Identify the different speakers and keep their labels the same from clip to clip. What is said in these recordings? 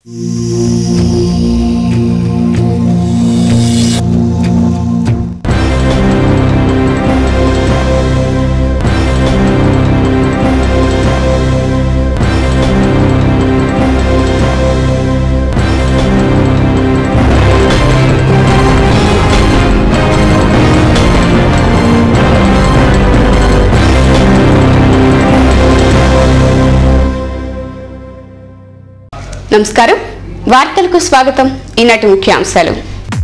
Speaker 1: నమస్కారం వార్తలకు స్వాగతం ఈనాటి ముఖ్యాంశాలు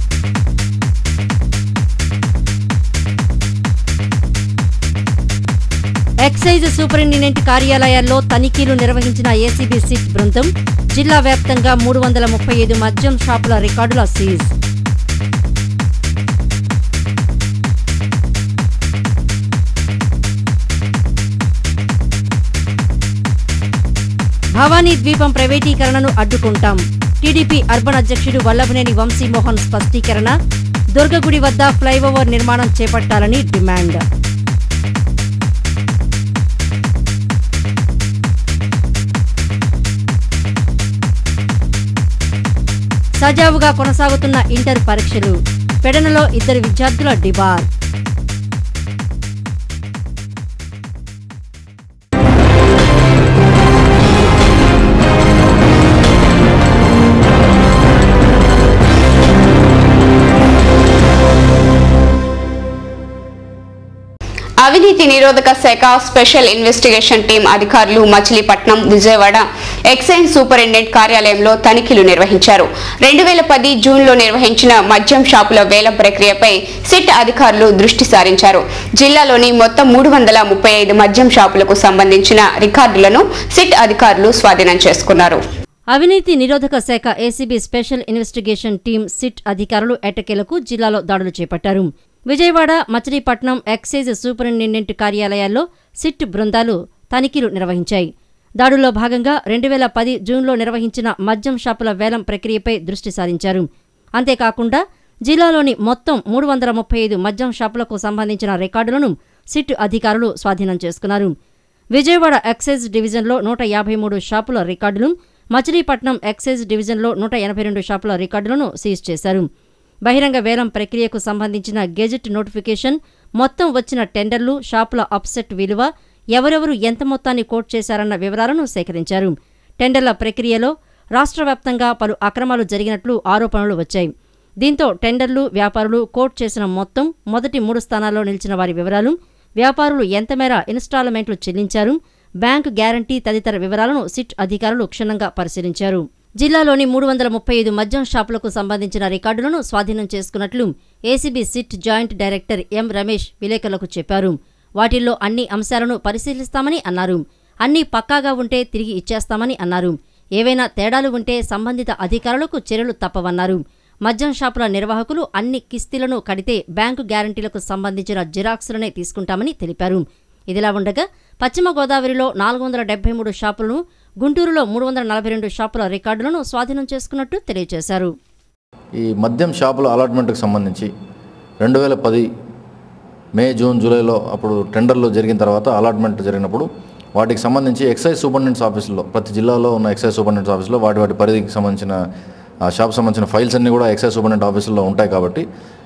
Speaker 2: ఎక్సైజ్ సూపరింటెండెంట్ కార్యాలయాల్లో తనిఖీలు నిర్వహించిన ఏసీబీ సిట్ బృందం జిల్లా వ్యాప్తంగా మూడు వందల ముప్పై ఐదు మద్యం షాపుల రికార్డుల సీజ్ భవానీ ద్వీపం ప్రైవేటీకరణను అడ్డుకుంటాం టీడీపీ అర్బన్ అధ్యక్షుడు వల్లభనేని వంశీమోహన్ స్పష్టీకరణ దుర్గగుడి వద్ద ఫ్లైఓవర్ నిర్మాణం చేపట్టాలని డిమాండ్ సజావుగా కొనసాగుతున్న ఇంటర్ పరీక్షలు పెడనలో ఇద్దరు విద్యార్థుల డిబార్
Speaker 1: అవినీతి నిరోధక శాఖ స్పెషల్ ఇన్వెస్టిగేషన్ టీం అధికారులు మచిలీపట్నం విజయవాడ ఎక్సైజ్ సూపరింటెండెంట్ కార్యాలయంలో తనిఖీలు నిర్వహించారు రెండు వేల పది జూన్లో నిర్వహించిన మద్యం షాపుల వేలం ప్రక్రియపై సిట్ అధికారులు దృష్టి సారించారు జిల్లాలోని మొత్తం మూడు వందల ముప్పై ఐదు మద్యం షాపులకు సంబంధించిన రికార్డులను సిట్ అధికారులు స్వాధీనం చేసుకున్నారు
Speaker 2: అవినీతి నిరోధక శాఖ ACB special investigation team SIT అధికారులు ఎట్టకేలకు జిల్లాలో దాడులు చేపట్టారు విజయవాడ మచిలీపట్నం ఎక్సైజ్ సూపరింటెండెంట్ కార్యాలయాల్లో సిట్ బృందాలు తనిఖీలు నిర్వహించాయి దాడుల్లో భాగంగా రెండు వేల పది జూన్లో నిర్వహించిన మద్యం షాపుల వేలం ప్రక్రియపై దృష్టి సారించారు అంతేకాకుండా జిల్లాలోని మొత్తం మూడు వందల ముప్పై ఐదు మద్యం షాపులకు సంబంధించిన రికార్డులను సిట్ అధికారులు స్వాధీనం చేసుకున్నారు విజయవాడ ఎక్సైజ్ డివిజన్లో నూట యాభై మూడు షాపుల రికార్డులు మచిలీపట్నం ఎక్సైజ్ డివిజన్లో నూట ఎనభై రెండు షాపుల రికార్డులను సీజ్ చేశారు బహిరంగ వేలం ప్రక్రియకు సంబంధించిన గెజెట్ నోటిఫికేషన్ మొత్తం వచ్చిన టెండర్లు షాపుల అప్సెట్ విలువ ఎవరెవరు ఎంత మొత్తాన్ని కోట్ చేశారన్న వివరాలను సేకరించారు టెండర్ల ప్రక్రియలో రాష్ట్ర వ్యాప్తంగా పలు అక్రమాలు జరిగినట్లు ఆరోపణలు వచ్చాయి దీంతో టెండర్లు వ్యాపారులు కోట్ చేసిన మొత్తం మొదటి మూడు స్థానాల్లో నిలిచిన వారి వివరాలు వ్యాపారులు ఎంత మేర ఇన్స్టాల్మెంట్లు చెల్లించారు బ్యాంకు గ్యారంటీ తదితర వివరాలను సిట్ అధికారులు క్షుణ్ణంగా పరిశీలించారు జిల్లాలోని మూడు వందల ముప్పై ఐదు మద్యం షాపులకు సంబంధించిన రికార్డులను స్వాధీనం చేసుకున్నట్లు ACB SIT joint director M Ramesh విలేకరులకు చెప్పారు వాటిల్లో అన్ని అంశాలను పరిశీలిస్తామని అన్నారు అన్నీ పక్కాగా ఉంటే తిరిగి ఇచ్చేస్తామని అన్నారు ఏవైనా తేడాలు ఉంటే సంబంధిత అధికారులకు చర్యలు తప్పవన్నారు మద్యం షాపుల నిర్వాహకులు అన్ని కిస్తీలను కడితే బ్యాంకు గ్యారంటీలకు సంబంధించిన జిరాక్సులనే తీసుకుంటామని తెలిపారు ఇదిలా ఉండగా పశ్చిమ గోదావరిలో నాలుగు వందల డెబ్బై మూడు షాపులను గుంటూరులో మూడు వందల నలభై రెండు షాపుల రికార్డులను స్వాధీనం చేసుకున్నట్టు తెలియజేశారు
Speaker 3: ఈ మద్యం షాపుల అలాట్మెంట్కి సంబంధించి రెండు వేల పది మే జూన్ జూలైలో అప్పుడు టెండర్లు జరిగిన తర్వాత అలాట్మెంట్ జరిగినప్పుడు వాటికి సంబంధించి ఎక్సైజ్ సూపరింటెండెంట్స్ ఆఫీసులో ప్రతి జిల్లాలో ఉన్న ఎక్సైజ్ సూపరింటెండెంట్స్ ఆఫీసులో వాటి వాటి పరిధికి సంబంధించిన ఆ షాప్ సంబంధించిన ఫైల్స్ అన్నీ కూడా ఎక్సైజ్ సూపరింటెండెంట్ ఆఫీసుల్లో ఉంటాయి కాబట్టి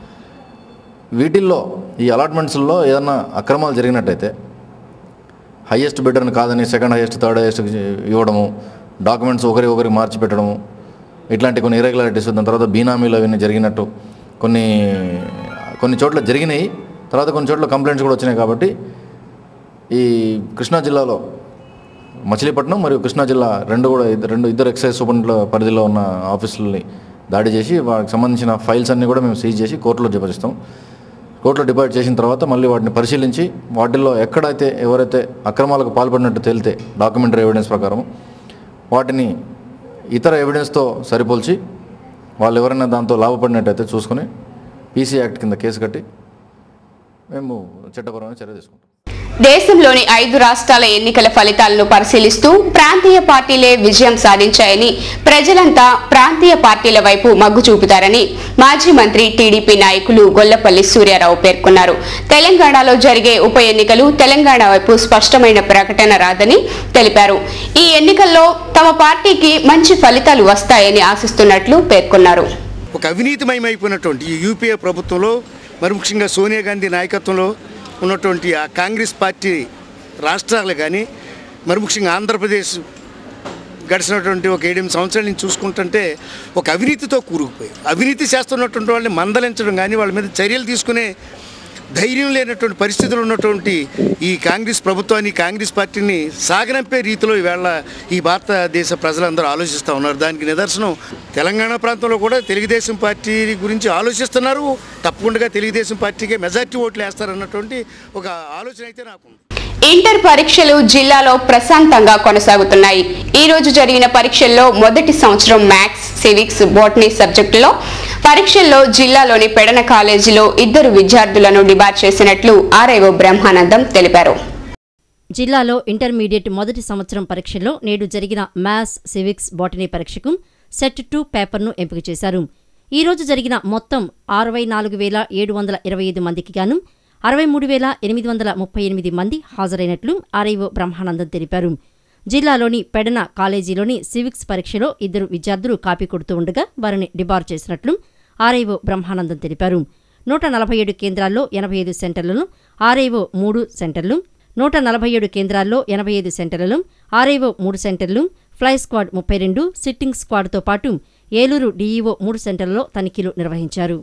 Speaker 3: వీటిల్లో ఈ అలాట్మెంట్స్లో ఏదన్నా అక్రమాలు జరిగినట్టయితే హయ్యెస్ట్ బిడ్డర్ని కాదని సెకండ్ హైయెస్ట్ థర్డ్ హైయెస్ట్ ఇవ్వడము డాక్యుమెంట్స్ ఒకరి ఒకరికి మార్చి పెట్టడము ఇట్లాంటి కొన్ని ఇరెగ్యులారిటీస్ దాని తర్వాత బీనామీలు అవన్నీ జరిగినట్టు కొన్ని కొన్ని చోట్ల జరిగినాయి తర్వాత కొన్ని చోట్ల కంప్లైంట్స్ కూడా వచ్చినాయి కాబట్టి ఈ కృష్ణా జిల్లాలో మచిలీపట్నం మరియు కృష్ణా జిల్లా రెండు కూడా ఇద్ద- రెండు ఇద్దరు ఎక్సైజ్ సూపరింట్ల పరిధిలో ఉన్న ఆఫీసులని దాడి చేసి వాటికి సంబంధించిన ఫైల్స్ అన్నీ కూడా మేము సీజ్ చేసి కోర్టులో జపరిస్తాం కోర్టులో డిపాజిట్ చేసిన తర్వాత మళ్ళీ వాటిని పరిశీలించి వాటిల్లో ఎక్కడైతే ఎవరైతే అక్రమాలకు పాల్పడినట్టు తేలితే డాక్యుమెంటరీ ఎవిడెన్స్ ప్రకారం వాటిని ఇతర ఎవిడెన్స్తో సరిపోల్చి వాళ్ళు ఎవరైనా దాంతో లాభపడినట్టయితే చూసుకొని పీసీ యాక్ట్ కింద కేసు కట్టి మేము చట్టపరమైన చర్య తీసుకుంటాం
Speaker 1: దేశంలోని ఐదు రాష్ట్రాల ఎన్నికల ఫలితాలను పరిశీలిస్తూ ప్రాంతీయ పార్టీలే విజయం సాధించాయని ప్రజలంతా ప్రాంతీయ పార్టీల వైపు మగ్గు చూపుతారని మాజీ మంత్రి టీడీపీ నాయకులు గొల్లపల్లి సూర్యారావు పేర్కొన్నారు తెలంగాణలో జరిగే ఉప ఎన్నికలు తెలంగాణ వైపు స్పష్టమైన ప్రకటన రాదని తెలిపారు ఈ ఎన్నికల్లో తమ పార్టీకి మంచి ఫలితాలు వస్తాయని ఆశిస్తున్నట్లు పేర్కొన్నారు
Speaker 4: ఒక అవినీతిమయమైపోయినటువంటి ఈ యూపీఏ ప్రభుత్వంలో మరి ముఖ్యంగా సోనియా గాంధీ నాయకత్వంలో ఉన్నటువంటి ఆ కాంగ్రెస్ పార్టీ రాష్ట్రాలు కానీ మరి ముఖ్యంగా ఆంధ్రప్రదేశ్ గడిచినటువంటి ఒక ఏడెనిమిది సంవత్సరాల నుంచి చూసుకుంటుంటే ఒక అవినీతితో కూరుకుపోయి అవినీతి చేస్తున్నటువంటి వాళ్ళని మందలించడం కానీ వాళ్ళ మీద చర్యలు తీసుకునే ధైర్యం లేనటువంటి పరిస్థితులు ఉన్నటువంటి ఈ కాంగ్రెస్ ప్రభుత్వాన్ని కాంగ్రెస్ పార్టీని సాగనంపే రీతిలో ఈవేళ ఈ భారతదేశ ప్రజలందరూ ఆలోచిస్తూ ఉన్నారు దానికి నిదర్శనం తెలంగాణ ప్రాంతంలో కూడా తెలుగుదేశం పార్టీ గురించి ఆలోచిస్తున్నారు తప్పకుండా తెలుగుదేశం పార్టీకే మెజార్టీ ఓట్లు వేస్తారన్నటువంటి ఒక ఆలోచన అయితే నాకు ఉంది.
Speaker 1: ఇంటర్ పరీక్షలు జిల్లాలో ప్రశాంతంగా కొనసాగుతున్నాయి ఈ రోజు జరిగిన పరీక్షల్లో మొదటి సంవత్సరం మ్యాథ్స్ సివిక్స్ బోటనీ సబ్జెక్టులో పరీక్షల్లో జిల్లాలోని పెడన కాలేజీలో ఇద్దరు విద్యార్థులను డిబార్ చేసినట్లు ఆర్ఐఓ బ్రహ్మానందం తెలిపారు
Speaker 2: జిల్లాలో ఇంటర్మీడియట్ మొదటి సంవత్సరం పరీక్షల్లో నేడు జరిగిన మ్యాథ్స్ సివిక్స్ బాటనీ పరీక్షకు సెట్ టూ పేపర్ను ఎంపిక చేశారు ఈ రోజు జరిగిన మొత్తం అరవై నాలుగు వేల ఏడు వందల ఇరవై ఐదు మందికి గాను అరవై మూడు వేల ఎనిమిది వందల ముప్పై ఎనిమిది మంది హాజరైనట్లు ఆర్ఐఓ బ్రహ్మానందం తెలిపారు జిల్లాలోని పెడన కాలేజీలోని సివిక్స్ పరీక్షలో ఇద్దరు విద్యార్థులు కాపీ కొడుతూ ఉండగా వారిని డిబార్ చేసినట్లు ఆర్ఐఓ బ్రహ్మానందం తెలిపారు నూట నలభై ఏడు కేంద్రాల్లో ఎనభై ఐదు సెంటర్లను ఆర్ఐఓ మూడు సెంటర్లు నూట నలభై ఏడు కేంద్రాల్లో ఎనభై ఐదు సెంటర్లలో ఆర్ఐఓ మూడు సెంటర్లు ఫ్లై స్క్వాడ్ ముప్పై రెండు సిట్టింగ్ స్క్వాడ్తో పాటు ఏలూరు డీఈఓ మూడు సెంటర్లలో తనిఖీలు నిర్వహించారు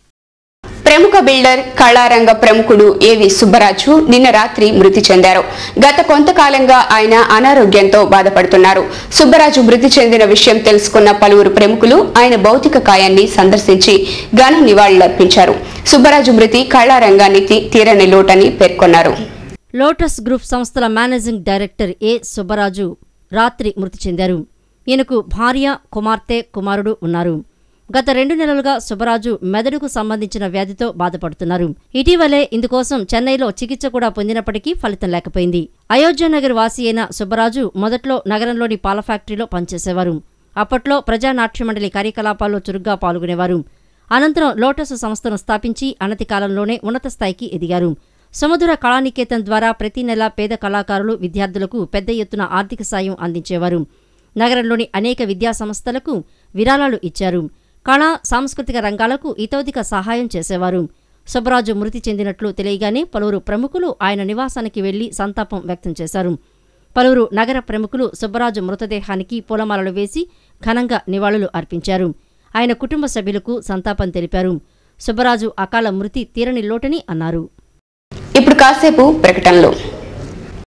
Speaker 1: ప్రముఖ బిల్డర్ కళారంగ ప్రముఖుడు ఏవి సుబ్బరాజు నిన్న రాత్రి మృతి చెందారు గత కొంతకాలంగా ఆయన అనారోగ్యంతో బాధపడుతున్నారు సుబ్బరాజు మృతి చెందిన విషయం తెలుసుకున్న పలువురు ప్రముఖులు ఆయన భౌతిక కాయాన్ని సందర్శించి ఘన నివాళులర్పించారు సుబ్బరాజు మృతి కళారంగానికి తీరని లోటని పేర్కొన్నారు
Speaker 2: లోటస్ గ్రూప్ సంస్థల మేనేజింగ్ డైరెక్టర్ ఏ సుబ్బరాజు రాత్రి మృతి చెందారు ఈయనకు భార్య కుమార్తె కుమారుడు ఉన్నారు గత రెండు నెలలుగా సుబ్బరాజు మెదడుకు సంబంధించిన వ్యాధితో బాధపడుతున్నారు ఇటీవలే ఇందుకోసం చెన్నైలో చికిత్స కూడా పొందినప్పటికీ ఫలితం లేకపోయింది అయోధ్యనగర్ వాసి అయిన సుబ్బరాజు మొదట్లో నగరంలోని పాల ఫ్యాక్టరీలో పనిచేసేవారు అప్పట్లో ప్రజానాట్య మండలి కార్యకలాపాల్లో చురుగ్గా పాల్గొనేవారు అనంతరం లోటస్ సంస్థను స్థాపించి అనతి కాలంలోనే ఉన్నత స్థాయికి ఎదిగారు సముద్ర కళానికేతన్ ద్వారా ప్రతి నెల పేద కళాకారులు విద్యార్థులకు పెద్ద ఎత్తున ఆర్థిక సాయం అందించేవారు నగరంలోని అనేక విద్యా సంస్థలకు విరాళాలు ఇచ్చారు కళా సాంస్కృతిక రంగాలకు ఇతోధిక సహాయం చేసేవారు సుబ్బరాజు మృతి చెందినట్లు తెలియగానే పలువురు ప్రముఖులు ఆయన నివాసానికి వెళ్లి సంతాపం వ్యక్తం చేశారు పలువురు నగర ప్రముఖులు సుబ్బరాజు మృతదేహానికి పూలమాలలు వేసి ఘనంగా నివాళులు అర్పించారు ఆయన కుటుంబ సభ్యులకు సంతాపం తెలిపారు సుబ్బరాజు అకాల మృతి తీరని లోటని అన్నారు
Speaker 1: ఇప్పుడు కాసేపు ప్రకటనలు